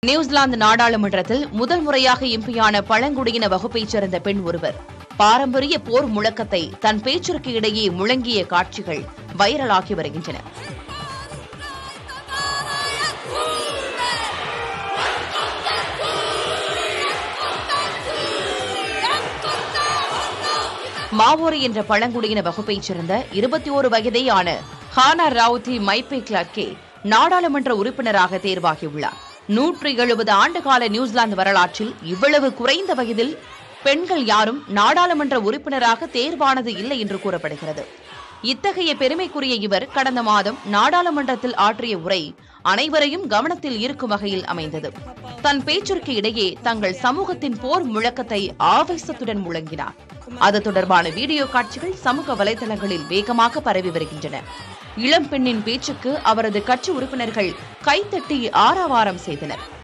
New Zealand நாடாளுமன்றத்தில் முதல் முறையாக எம்பியான பழங்குடியின வகுப்பைச் சேர்ந்த பெண் ஒருவர் பாரம்பரிய போர் முழக்கத்தை தன் பேச்சிற்கு இடையே முழங்கிய காட்சிகள் வைரலாகி வருகின்றன மாவோரி என்ற பழங்குடியின வகுப்பைச் சேர்ந்த இருபத்தி ஓரு வயதேயான ஹானா ராவுத்தி மைப்பே கிளாக்கே நாடாளுமன்ற உறுப்பினராக தேர்வாகியுள்ளார் நூற்று எழுபது ஆண்டுகால நியூசிலாந்து வரலாற்றில் இவ்வளவு குறைந்த வயதில் பெண்கள் யாரும் நாடாளுமன்ற உறுப்பினராக தேர்வானது இல்லை என்று கூறப்படுகிறது இத்தகைய பெருமைக்குரிய இவர் கடந்த மாதம் நாடாளுமன்றத்தில் ஆற்றிய உரை அனைவரையும் கவனத்தில் ஈர்க்கும் வகையில் அமைந்தது தன் பேச்சிற்கு இடையே தங்கள் சமூகத்தின் போர் முழக்கத்தை ஆவேசத்துடன் முழங்கினார் அது தொடர்பான வீடியோ காட்சிகள் சமூக வலைதளங்களில் வேகமாக பரவி வருகின்றன இளம் பெண்ணின் பேச்சுக்கு அவரது கட்சி உறுப்பினர்கள் கைத்தட்டி ஆரவாரம் செய்தனர்